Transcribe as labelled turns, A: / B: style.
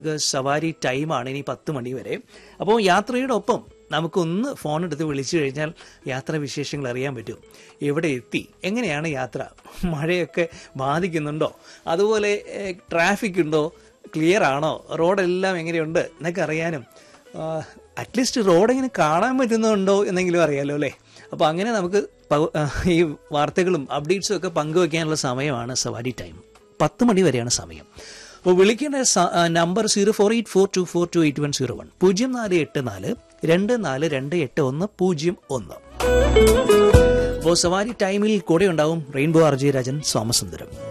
A: ഇത് സവാരി ടൈമാണ് ഇനി പത്ത് മണി വരെ അപ്പോൾ യാത്രയുടെ ഒപ്പം നമുക്കൊന്ന് ഫോൺ എടുത്ത് വിളിച്ചു കഴിഞ്ഞാൽ യാത്രാ വിശേഷങ്ങൾ അറിയാൻ പറ്റും എവിടെ എത്തി എങ്ങനെയാണ് യാത്ര മഴയൊക്കെ ബാധിക്കുന്നുണ്ടോ അതുപോലെ ട്രാഫിക് ഉണ്ടോ ക്ലിയർ ആണോ റോഡെല്ലാം എങ്ങനെയുണ്ട് എന്നൊക്കെ അറിയാനും അറ്റ്ലീസ്റ്റ് റോഡ് എങ്ങനെ കാണാൻ പറ്റുന്നുണ്ടോ എന്നെങ്കിലും അറിയാലോ അല്ലേ അപ്പോൾ അങ്ങനെ നമുക്ക് പ- ആ, ഈ വാർത്തകളും അപ്ഡേറ്റ്സും ഒക്കെ പങ്കുവെക്കാനുള്ള സമയമാണ് സവാരി ടൈം പത്ത് മണി വരെയാണ് സമയം അപ്പോൾ വിളിക്കേണ്ട സ- ആ, number zero four eight four two four two eight one zero one പൂജ്യം നാല് എട്ട് നാല് രണ്ട് നാല് രണ്ട് എട്ട് ഒന്ന് പൂജ്യം ഒന്ന് അപ്പോൾ സവാരി ടൈമിൽ കൂടെ ഉണ്ടാവും rainbow R J Rajan Somasundaram